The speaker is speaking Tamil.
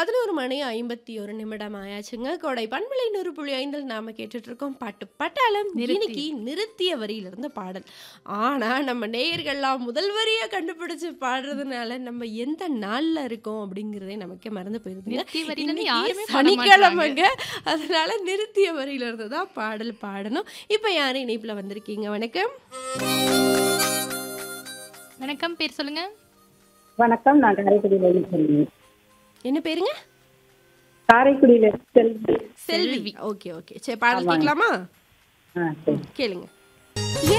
பதினோரு மணி ஐம்பத்தி ஒரு நிமிடம் ஆயாச்சுங்க கோடை பண்பலை நூறு புள்ளி ஐந்தில் நாம கேட்டுட்டு இருக்கோம் பாட்டு பட்டாளம் நிறுத்தி. இன்னைக்கு நிறுத்திய வரியிலிருந்து பாடல் ஆனா நம்ம நேயர்கள்லாம் முதல் வரியை கண்டுபிடிச்சு பாடுறதுனால நம்ம எந்த நாள்ல இருக்கோம் அப்படிங்கறதே நமக்கே மறந்து போயிருதுங்க நிறுத்திய வரியில இருந்து இன்னைக்கு யாருமே பாட மாட்றாங்க. சனிக்கிழமைங்க அதனால நிறுத்திய வரியில இருந்து தான் பாடல் பாடணும் இப்ப யாரும் இணைப்புல வந்திருக்கீங்க வணக்கம் வணக்கம் பேர் சொல்லுங்க வணக்கம் நான் காரைக்குடியில இருந்து சொல்லுங்க என்ன பேருங்க காரைக்குடியில இருந்து செல்வி செல்வி ஓகே ஓகே சரி பாடல் கேட்கலாமா ஆ சரி கேளுங்க